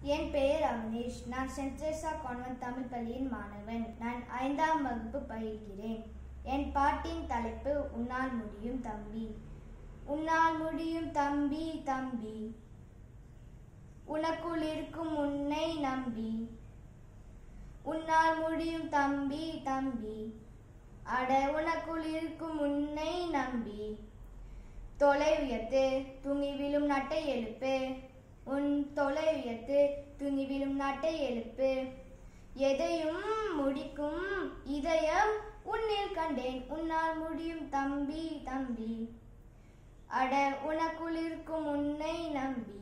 என் பெயர் அவனேஷ் நான் send Teresa convent Tamil பள்ளியின் மாணவன் நான் ஐந்தாம் வகுப்பு பயில்கிறேன் என் பாட்டின் தலைப்பு உன்னால் முடியும் தம்பி உன்னால் முடியும் தம்பி தம்பி உனக்குள் இருக்கும் உன்னை நம்பி உன்னால் முடியும் தம்பி தம்பி அட உனக்குள் இருக்கும் உன்னை நம்பி தொலை உயர்த்து தூங்கி விழும் நட்டை எழுப்பு உன் தொலை உயர்த்து தூங்கி விழும் நட்டை எழுப்பு எதையும் முடிக்கும் இதயம் உன்னில் கண்டேன் உன்னால் முடியும் தம்பி தம்பி அட உனக்குள் இருக்கும் உன்னை நம்பி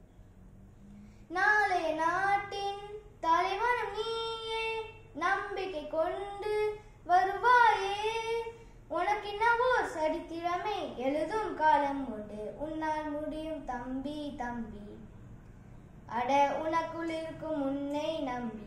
நாளைய நாட்டின் தலைவனும் நீயே நம்பிக்கை கொண்டு வருவாயே உனக்கு என்னவோ சரித்திரமே எழுதும் காலம் உண்டு உன்னால் முடியும் தம்பி தம்பி அட உனக்குள் இருக்கும் உன்னை நம்பி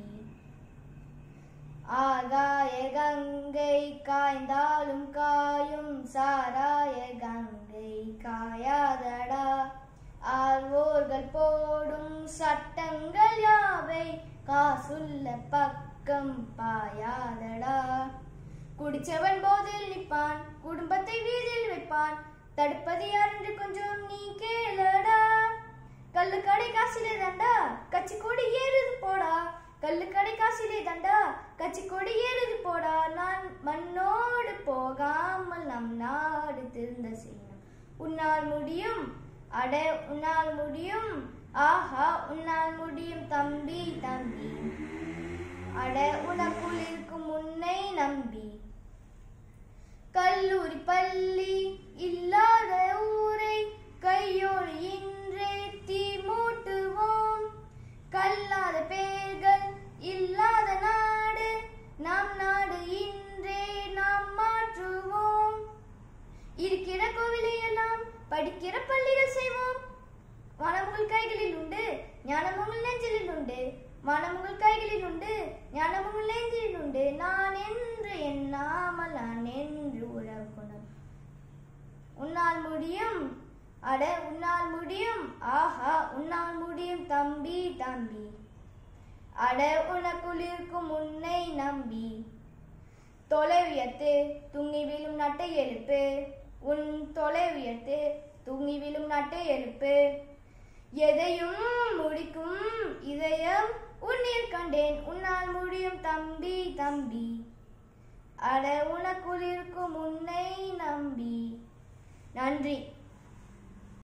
ஆகாய கங்கை காய்ந்தாலும் காயும் சாராய கங்கை காயாதடா ஆழ்வோர்கள் போடும் சட்டங்கள் யாவை காசுள்ள பக்கம் பாயாதடா குடிச்சவன் போதில் நிற்பான் குடும்பத்தை வீதியில் வைப்பான் தடுப்பது யார் என்று கொஞ்சம் நீ கேளடா கல்லு கடை காசிலே தண்டா கச்சி கொடி ஏறுது போடா கல்லு கடை காசிலே தண்டா கச்சி கொடி ஏறுது போடா நான் மண்ணோடு போகாமல் நம் நாடு திருந்த செய்யணும் உன்னால் முடியும் அட உன்னால் முடியும் ஆஹா உன்னால் முடியும் தம்பி தம்பி அட உனக்குள் இருக்கும் உன்னை நம்பி கல்லூரி பள்ளி இல்லாத ஊரை கையோடு இன்றே தீ மூட்டுவோம் கல்லாத பேர்கள் இல்லாத நாடு நம் நாடு இன்றே நாம் மாற்றுவோம் இருக்கிற கோவிலை எல்லாம் படிக்கிற பள்ளிகள் செய்வோம் மனமுங்கள் கைகளில் உண்டு ஞானமுங்கள் நெஞ்சிலில் உண்டு மனமுங்கள் கைகளில் உண்டு ஞானமுங்கள் நெஞ்சில் உண்டு நான் என்று எண்ணாமல் நான் என்று உறவு கொண்டோம் உன்னால் முடியும் அட உன்னால் முடியும் ஆஹா உன்னால் முடியும் தம்பி தம்பி அட உனக்குள் இருக்கும் உன்னை நம்பி தொலை உயர்த்து தூங்கி விழும் நட்டை எழுப்பு உன் தொலை உயர்த்து தூங்கி விழும் நட்டை எழுப்பு எதையும் முடிக்கும் இதயம் உன்னில் கண்டேன் உன்னால் முடியும் தம்பி தம்பி அட உனக்குள் இருக்கும் உன்னை நம்பி நன்றி